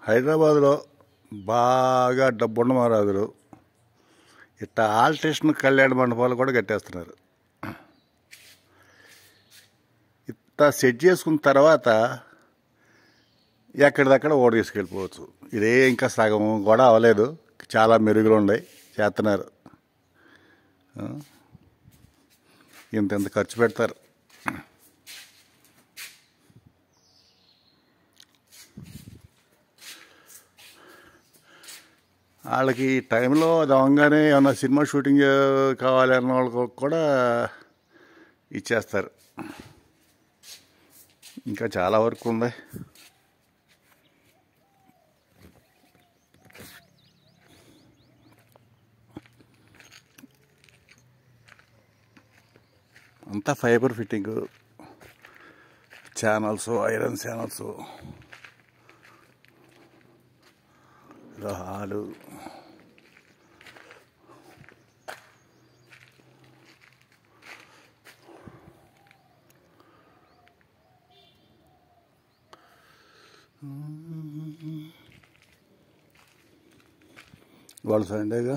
హైదరాబాద్లో బాగా డబ్బున్న మహారాజులు ఇట్లా ఆల్టేషన్ కళ్యాణ మండపాలు కూడా కట్టేస్తున్నారు ఇట్లా సెట్ చేసుకున్న తర్వాత ఎక్కడిదక్కడ ఓడి తీసుకెళ్ళిపోవచ్చు ఇదే ఇంకా సగం కూడా అవ్వలేదు చాలా మెరుగులు ఉన్నాయి చేస్తున్నారు ఆ? ఇంత ఇంత ఖర్చు పెడతారు వాళ్ళకి ఈ టైంలో అది అవ్వగానే ఏమన్నా సినిమా షూటింగ్ కావాలి అన్న వాళ్ళకు కూడా ఇచ్చేస్తారు ఇంకా చాలా వరకు ఉంది అంతా fibre fitting channels iron channels hall వాళ్ళు సండేగా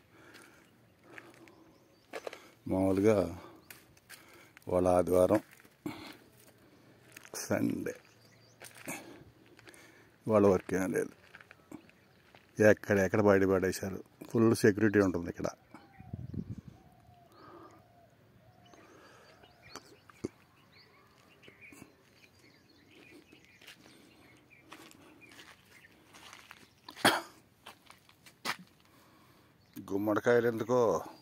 మామూలుగా వాళ్ళ ఆదివారం సండే వాళ్ళ వర్క్ ఏం లేదు ఎక్కడ ఎక్కడ బయట పడేశారు ఫుల్ సెక్యూరిటీ ఉంటుంది ఇక్కడ గుమ్మడికాయలు ఎందుకో